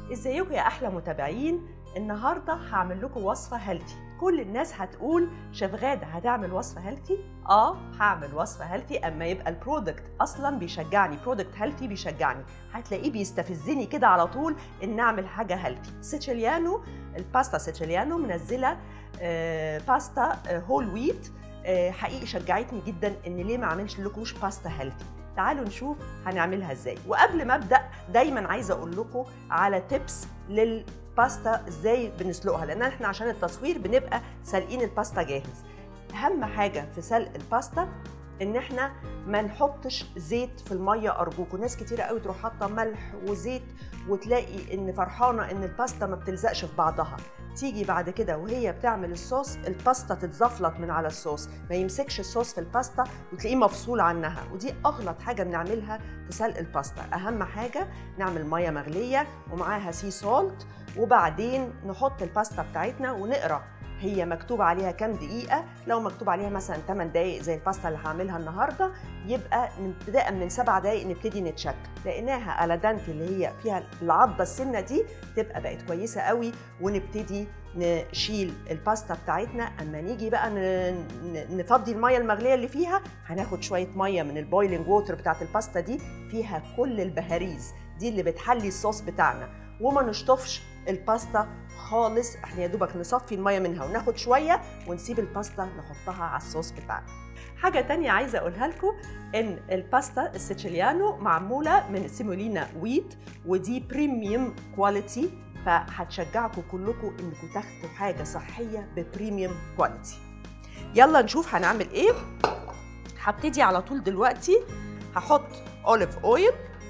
ازيكم يا احلى متابعين النهارده هعمل لكم وصفه هيلثي كل الناس هتقول شيف غاده هتعمل وصفه هيلثي اه هعمل وصفه هيلثي اما يبقى البرودكت اصلا بيشجعني برودكت هيلثي بيشجعني هتلاقيه بيستفزني كده على طول ان اعمل حاجه هيلثي سيتشيليانو الباستا سيتشيليانو منزله آه باستا آه هول ويت آه حقيقي شجعتني جدا ان ليه ما اعملش لكوش باستا هيلثي تعالوا نشوف هنعملها ازاي وقبل ما ابدا دايما عايزه اقول لكم على تيبس للباستا ازاي بنسلقها لان احنا عشان التصوير بنبقى سالقين الباستا جاهز اهم حاجه في سلق الباستا ان احنا ما نحطش زيت في الميه ارجوكم ناس كتيره قوي تروح حاطه ملح وزيت وتلاقي ان فرحانه ان الباستا ما بتلزقش في بعضها تيجي بعد كده وهي بتعمل الصوص الباستا تتزفلط من على الصوص ما يمسكش الصوص في الباستا وتلاقيه مفصول عنها ودي اغلط حاجه بنعملها في سلق الباستا اهم حاجه نعمل ميه مغليه ومعاها سي سولت وبعدين نحط الباستا بتاعتنا ونقرا هي مكتوب عليها كام دقيقة لو مكتوب عليها مثلا 8 دقايق زي الباستا اللي هعملها النهاردة يبقى ابتداء من 7 دقايق نبتدي نتشك لقيناها على دانتي اللي هي فيها العضة السنة دي تبقى بقت كويسة قوي ونبتدي نشيل الباستا بتاعتنا اما نيجي بقى نفضي الميه المغليه اللي فيها هناخد شويه ميه من البويلنج ووتر بتاعت الباستا دي فيها كل البهاريز دي اللي بتحلي الصوص بتاعنا وما نشطفش الباستا خالص احنا يا دوبك نصفي الميه منها وناخد شويه ونسيب الباستا نحطها على الصوص بتاعنا حاجه تانية عايزه اقولها لكم ان الباستا السيتشيليانو معموله من سيمولينا ويت ودي بريميوم كواليتي فهتشجعكم كلكم انكم تاخدوا حاجه صحيه ببريميوم كواليتي يلا نشوف هنعمل ايه هبتدي على طول دلوقتي هحط اوليف اويل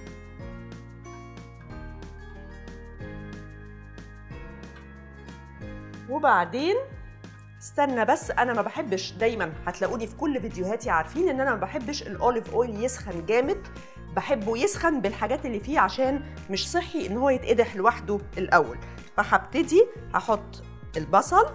وبعدين استنى بس انا ما بحبش دايما هتلاقوني في كل فيديوهاتي عارفين ان انا ما بحبش الاوليف اويل يسخن جامد بحبه يسخن بالحاجات اللي فيه عشان مش صحي ان هو يتقدح لوحده الاول فهبتدي هحط البصل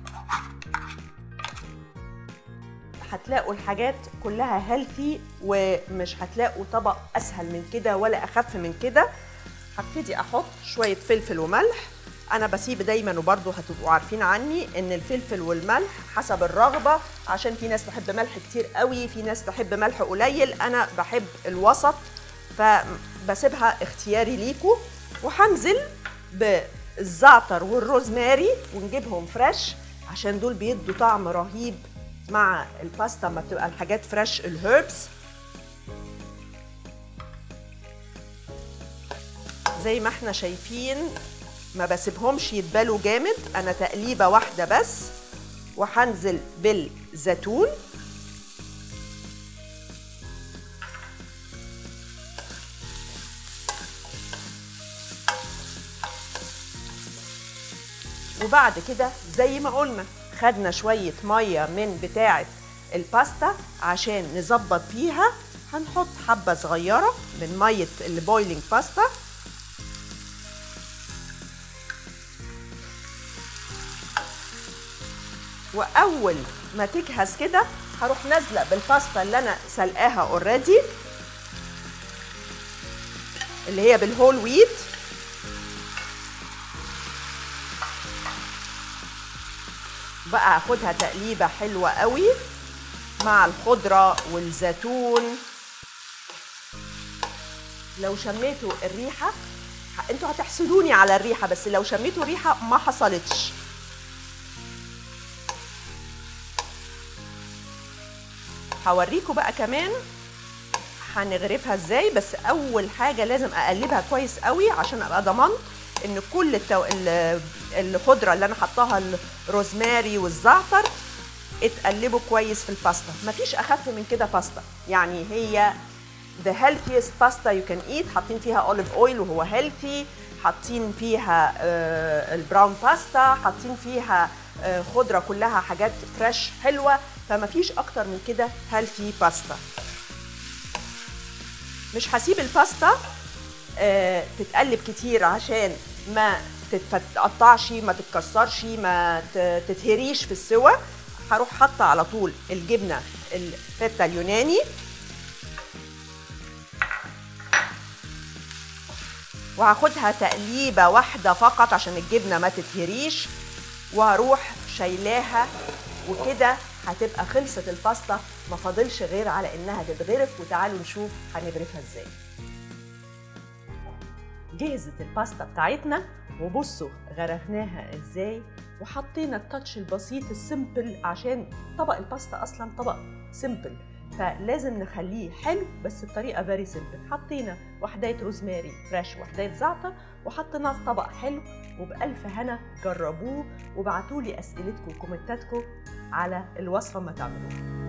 هتلاقوا الحاجات كلها هيلثي ومش هتلاقوا طبق اسهل من كده ولا اخف من كده هبتدي احط شويه فلفل وملح انا بسيب دايما وبرضه هتبقوا عارفين عني ان الفلفل والملح حسب الرغبه عشان في ناس تحب ملح كتير قوي في ناس تحب ملح قليل انا بحب الوسط فبسيبها اختياري ليكوا وهنزل بالزعتر والروزماري ونجيبهم فريش عشان دول بيدوا طعم رهيب مع الباستا ما بتبقى الحاجات فريش الهيربس زي ما احنا شايفين ما بسيبهمش يتبالوا جامد انا تقليبه واحده بس وهنزل بالزيتون وبعد كده زي ما قلنا خدنا شويه ميه من بتاعه الباستا عشان نظبط فيها هنحط حبه صغيره من ميه البويلنج باستا واول ما تجهز كده هروح نازله بالباستا اللي انا سلقاها اوريدي اللي هي بالهول ويت بقى اخدها تقليبه حلوه قوي مع الخضره والزيتون لو شميتوا الريحه انتوا هتحسدوني على الريحه بس لو شميتوا ريحه ما حصلتش هوريكم بقى كمان هنغرفها ازاي بس اول حاجه لازم اقلبها كويس قوي عشان ابقى ضمنت ان كل التو... الخضره اللي انا حطاها الروزماري والزعتر اتقلبوا كويس في الباستا مفيش اخف من كده باستا يعني هي the healthiest pasta you can eat حاطين فيها اوليف اويل وهو healthy حاطين فيها البراون باستا حاطين فيها خضره كلها حاجات فريش حلوه فما فيش اكتر من كده هيلثي باستا مش هسيب الباستا آه تتقلب كتير عشان ما تتقطعش ما تتكسرش ما تتهريش في السوا هروح حاطه على طول الجبنه الفته اليوناني وهاخدها تقليبة واحدة فقط عشان الجبنة ما تتهريش وهروح شايلاها وكده هتبقى خلصت الباستا ما فاضلش غير على انها تتغرف وتعالوا نشوف هنغرفها ازاي جهزت الباستا بتاعتنا وبصوا غرفناها ازاي وحطينا التاتش البسيط السيمبل عشان طبق الباستا اصلا طبق سيمبل فلازم نخليه حلو بس بطريقه فيري سيمبل حطينا وحدايه روزماري فريش وحدايه زعتر وحطيناه في طبق حلو وبألف هنا جربوه وابعتوا لي اسئلتكم وكومنتاتكم على الوصفه ما تعملوها